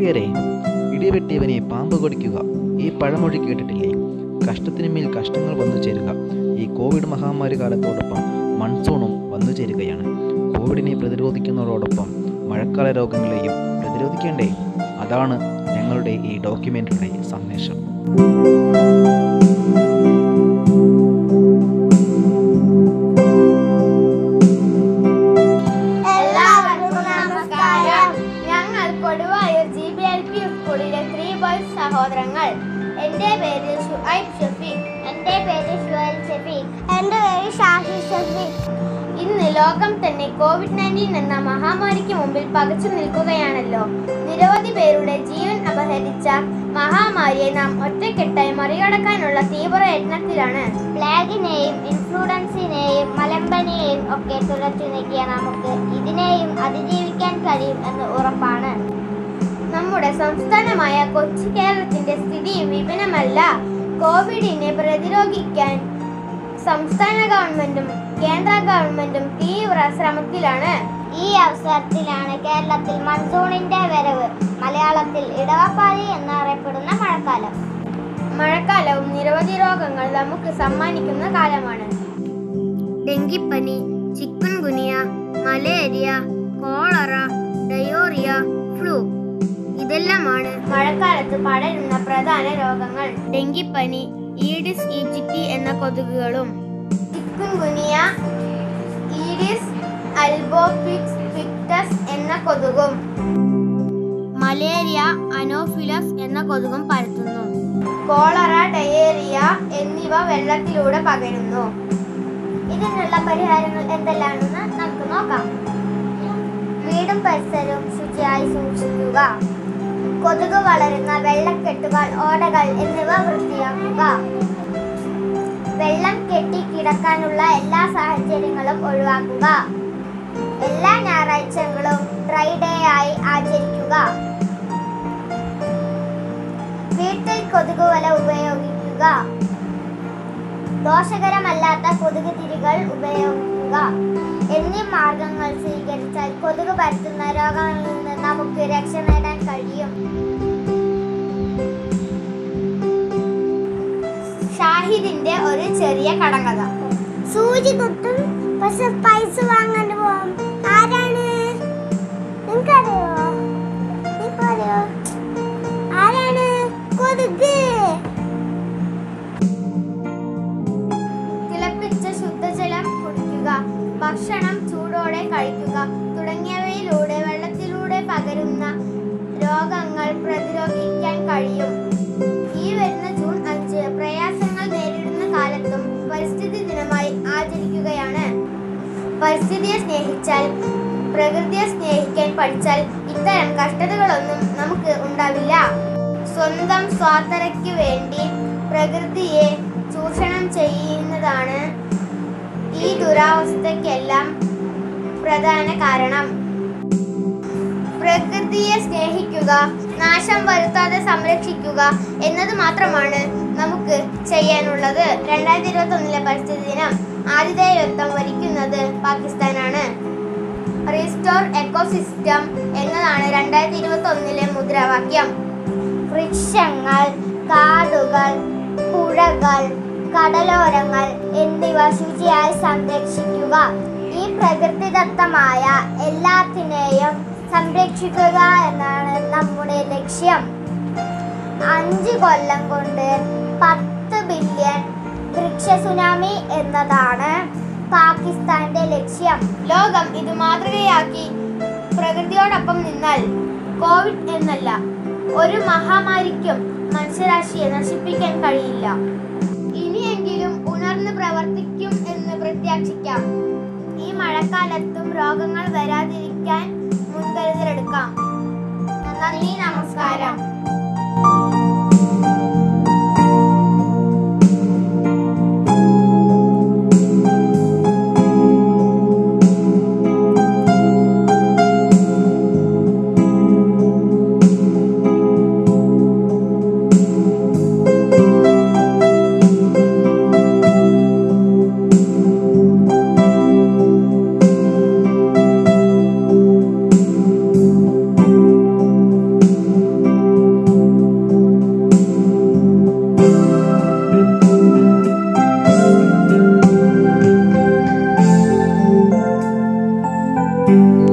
പ്രിയരെ ഇടിവെട്ടിയവനെ പാമ്പ് കടിക്കുക ഈ പഴമൊഴി കേട്ടിട്ടില്ലേ കഷ്ടത്തിന് മേൽ കഷ്ടങ്ങൾ വന്നു ചേരുക ഈ കോവിഡ് മഹാമാരി കാലത്തോടൊപ്പം മൺസൂണും വന്നു ചേരുകയാണ് കോവിഡിനെ പ്രതിരോധിക്കുന്നതോടൊപ്പം മഴക്കാല രോഗങ്ങളെയും പ്രതിരോധിക്കേണ്ടേ അതാണ് ഞങ്ങളുടെ ഈ ഡോക്യുമെൻ്ററിയുടെ സന്ദേശം എല്ലാവർക്കും നമസ്കാരം ഞങ്ങൾ Koduvayur G B L P സ്കൂളിലെ ത്രീ ബോയ്സ് സഹോദരങ്ങൾ എന്റെ പേര് ഷുഐബ് ഷഫീഖ് എന്റെ പേര് ഷുഐൽ ഷഫീഖ് എന്റെ പേര് ഷാഹി ഷഫീഖ് ഇന്ന് ലോകം തന്നെ കോവിഡ് നയൻറ്റീൻ എന്ന മഹാമാരിക്ക് മുമ്പിൽ പകച്ചു നിൽക്കുകയാണല്ലോ നിരവധി പേരുടെ ജീവൻ അപഹരിച്ച മഹാമാരിയെ നാം ഒറ്റക്കെട്ടായി മറികടക്കാനുള്ള തീവ്ര യത്നത്തിലാണ് പ്ലാഗിനെയും ഇൻഫ്ലുവൻസിനെയും മലമ്പനിയെയും ഒക്കെ തുരച്ചു നീക്കിയ നമുക്ക് ഇതിനെയും അതിജീവിക്കാൻ കഴിയും എന്ന് ഉറപ്പാണ് നമ്മുടെ സംസ്ഥാനമായ കൊച്ചി കേരളത്തിന്റെ സ്ഥിതിയും വിപിനമല്ല കോവിഡിനെ പ്രതിരോധിക്കാൻ സംസ്ഥാന ഗവൺമെന്റും കേന്ദ്ര ഗവൺമെന്റും തീവ്ര ശ്രമത്തിലാണ് ഈ അവസരത്തിലാണ് കേരളത്തിൽ മൺസൂണിന്റെ വരവ് മലയാളത്തിൽ ഇടവപ്പാതി എന്നറിയപ്പെടുന്ന മഴക്കാലം മഴക്കാലവും നിരവധി രോഗങ്ങൾ നമുക്ക് സമ്മാനിക്കുന്ന കാലമാണ് ഡെങ്കിപ്പനി chikungunya malaria cholera diarrhoea flu ഇതെല്ലാമാണ് മഴക്കാലത്ത് പടരുന്ന പ്രധാന രോഗങ്ങൾ ഡെങ്കിപ്പനി ഈഡിസ് ഈജിപ്തി എന്ന കൊതുകുകളും chikungunya aedes albopictus എന്ന കൊതുകും മലേറിയ അനോഫിലസ് എന്ന കൊതുകും പരത്തുന്നു കോളറ ഡയേറിയ എന്നിവ വെള്ളത്തിലൂടെ പകരുന്നു ഇതിനുള്ള പരിഹാരങ്ങൾ എന്തെല്ലാണെന്ന് നമുക്ക് നോക്കാം വീടും പരിസരവും ശുചിയായി സൂക്ഷിക്കുക കൊതുക് വളരുന്ന വെള്ളക്കെട്ടുകൾ ഓടകൾ എന്നിവ വൃത്തിയാക്കുക വെള്ളം കെട്ടി കിടക്കാനുള്ള എല്ലാ സാഹചര്യങ്ങളും ഒഴിവാക്കുക എല്ലാ ഞായറാഴ്ചകളും ഡ്രൈ ഡേ ആയി ആചരിക്കുക വീട്ടിൽ കൊതുക് വല ഉപയോഗിക്കുക ദോഷകരമല്ലാത്ത കൊതുക് തിരികൾ ഉപയോഗിക്കുക എന്നീ മാർഗങ്ങൾ സ്വീകരിച്ചാൽ കൊതുക് പരത്തുന്ന രോഗങ്ങളിൽ നിന്ന് നമുക്ക് രക്ഷ നേടാൻ കഴിയും ഷാഹിദിന്റെ ഒരു ചെറിയ കടങ്കഥ സൂചി കുത്തും പക്ഷെ പൈസ വാങ്ങാൻ പോകും ആരാണ് നിങ്ങൾക്കറിയോ നിങ്ങൾക്കറിയോ ആരാണ് കൊതുക് തിളപ്പിച്ച ശുദ്ധജലം കുടിക്കുക ഭക്ഷണം ചൂടോടെ കഴിക്കുക തുടങ്ങിയവയിലൂടെ വെള്ളത്തിലൂടെ പകരുന്ന രോഗങ്ങൾ പ്രതിരോധിക്കാൻ കഴിയും ഈ വരുന്ന ജൂൺ അഞ്ച് പ്രയാസങ്ങൾ നേരിടുന്ന കാലത്തും പരിസ്ഥിതി ദിനമായി ആചരിക്കുകയാണ് പരിസ്ഥിതിയെ സ്നേഹിച്ചാൽ പ്രകൃതിയെ സ്നേഹിക്കാൻ പഠിച്ചാൽ ഇത്തരം കഷ്ടതകളൊന്നും നമുക്ക് ഉണ്ടാവില്ല സ്വന്തം സ്വാർത്ഥതയ്ക്ക് വേണ്ടി പ്രകൃതിയെ ചൂഷണം ചെയ്യുന്നതാണ് ഈ ദുരാവസ്ഥയ്ക്കെല്ലാം പ്രധാന കാരണം പ്രകൃതിയെ സ്നേഹിക്കുക നാശം വരുത്താതെ സംരക്ഷിക്കുക എന്നത് മാത്രമാണ് നമുക്ക് ചെയ്യാനുള്ളത് രണ്ടായിരത്തി ഇരുപത്തി ഒന്നിലെ പരിസ്ഥിതി ദിനം ആതിഥേയത്വം വരിക്കുന്നത് പാകിസ്ഥാനാണ് റീസ്റ്റോർ എക്കോസിസ്റ്റം എന്നതാണ് രണ്ടായിരത്തി ഇരുപത്തി ഒന്നിലെ മുദ്രാവാക്യം വൃക്ഷങ്ങൾ കാടുകൾ പുഴകൾ കടലോരങ്ങൾ എന്നിവ ശുചിയായി സംരക്ഷിക്കുക ഈ പ്രകൃതിദത്തമായ എല്ലാത്തിനെയും സംരക്ഷിക്കുക എന്നാണ് നമ്മുടെ ലക്ഷ്യം അഞ്ച് കൊല്ലം കൊണ്ട് പത്ത് ബില്യൺ വൃക്ഷ സുനാമി എന്നതാണ് പാകിസ്ഥാന്റെ ലക്ഷ്യം ലോകം ഇത് മാതൃകയാക്കി പ്രകൃതിയോടൊപ്പം നിന്നാൽ കോവിഡ് എന്നല്ല ഒരു മഹാമാരിക്കും മനുഷ്യരാശിയെ നശിപ്പിക്കാൻ കഴിയില്ല ഇനിയെങ്കിലും ഉണർന്ന് പ്രവർത്തിക്കും എന്ന് പ്രത്യാക്ഷിക്കാം ഈ മഴക്കാലത്തും രോഗങ്ങൾ വരാതിരിക്കാൻ മുൻകരുതലെടുക്കാം നന്ദി നമസ്കാരം നന്ദി